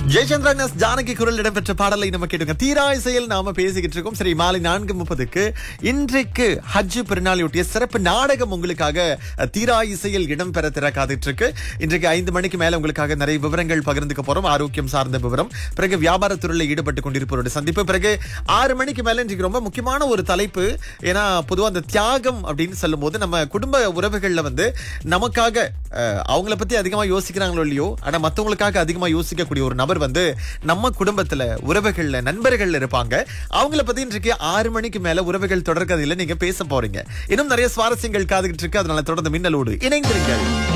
Jayachandran S Janaki குரல் இடம்பெற்ற பாடலை நம்ம கேட்டுங்க தீரா இசையில் நாம பேசிக்கிட்டு இருக்கோம் சரி மாலை நான்கு முப்பதுக்கு இன்றைக்கு ஹஜ் பெருநாளையொட்டிய சிறப்பு நாடகம் உங்களுக்காக அஹ், தீரா இசையில் இடம்பெற திற காத்துட்டு இருக்கு இன்றைக்கு ஐந்து மணிக்கு மேல உங்களுக்காக நிறைய விவரங்கள் பகிர்ந்துக்க போறோம் ஆரோக்கியம் சார்ந்த விவரம் பிறகு வியாபாரத்துறையில் ஈடுபட்டு கொண்டிருப்பவரோட சந்திப்பு பிறகு ஆறு மணிக்கு மேல இன்றைக்கு ரொம்ப முக்கியமான ஒரு தலைப்பு ஏன்னா பொதுவா அந்த தியாகம் அப்படின்னு சொல்லும் போது நம்ம குடும்ப உறவுகள்ல வந்து நமக்காக அஹ், அவங்கள பத்தி அதிகமா யோசிக்கிறாங்களோ இல்லையோ ஆனா மத்தவங்களுக்காக அதிகமா யோசிக்கக்கூடிய ஒரு நபர் வந்து நம்ம குடும்பத்துல உறவுகள்ல நண்பர்கள்ல இருப்பாங்க அவங்கள பத்தி இன்றைக்கு ஆறு மணிக்கு மேல உறவுகள் தொடர்கதையில நீங்க பேச போறீங்க இன்னும் நிறைய சுவாரஸ்யங்கள் காதுகிட்டு இருக்கு அதனால தொடர்ந்து மின்னலோடு இணைந்திருங்கள்